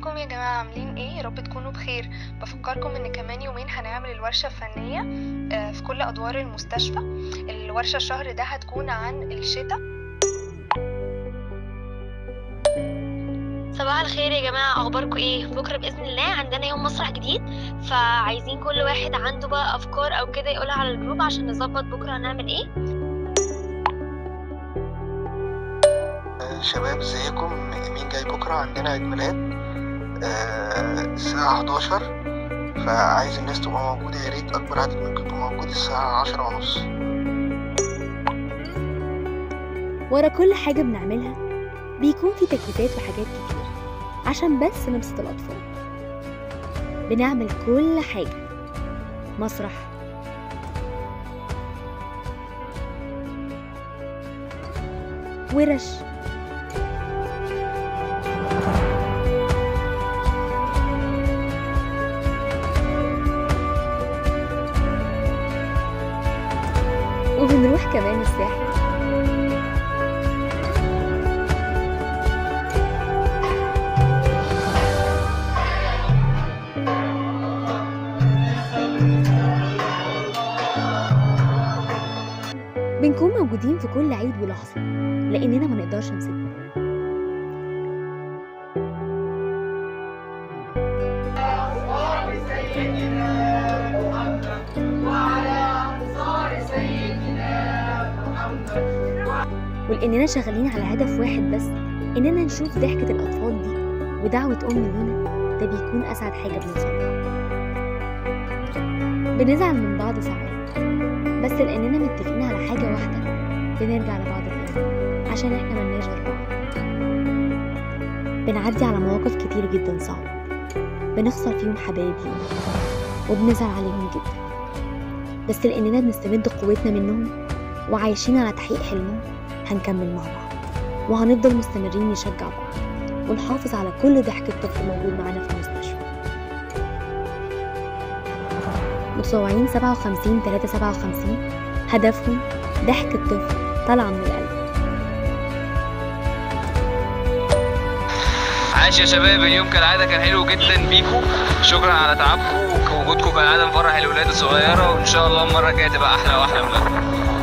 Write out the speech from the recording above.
ازيكم يا جماعة عاملين ايه يا رب تكونوا بخير بفكركم ان كمان يومين هنعمل الورشة الفنية آه، في كل ادوار المستشفى الورشة الشهر ده هتكون عن الشتاء صباح الخير يا جماعة أخباركم إيه؟ بكرة بإذن الله عندنا يوم مسرح جديد فعايزين كل واحد عنده بقى أفكار أو كده يقولها على الجروب عشان نظبط بكرة هنعمل إيه آه، شباب ازيكم مين جاي بكرة عندنا عيد ميلاد آه، الساعة 11 فعايز الناس تبقى موجودة يا ريت أكبر عدد ممكن يبقى موجود الساعة عشرة ونص ورا كل حاجة بنعملها بيكون في تكليفات وحاجات كتير عشان بس نبسط الأطفال بنعمل كل حاجة مسرح ورش وبنروح كمان الساحل بنكون موجودين في كل عيد ولحظة لأننا ما نقدرش نسيبهم ولأننا شغالين على هدف واحد بس إننا نشوف ضحكة الأطفال دي ودعوة أم لينا ده بيكون أسعد حاجة بنوصلها بنزعل من بعض ساعات بس لأننا متفقين على حاجة واحدة بنرجع لبعض تاني عشان احنا ملناش غير بعض بنعدي على مواقف كتير جدا صعبة بنخسر فيهم حبايب لينا وبنزعل عليهم جدا بس لأننا بنستمد قوتنا منهم وعايشين على تحقيق حلمهم هنكمل مع بعض وهنفضل مستمرين نشجع بعض ونحافظ على كل ضحكة طفل موجود معانا في المستشفى متطوعين 57 357 هدفهم ضحكة طفل طالعة من القلب عاش يا شباب اليوم كالعادة كان حلو جدا بيكم شكرا على تعبكم ووجودكم كالعادة مفرح الولاد الصغيرة وإن شاء الله المرة الجاية تبقى أحلى وأحلى ولاد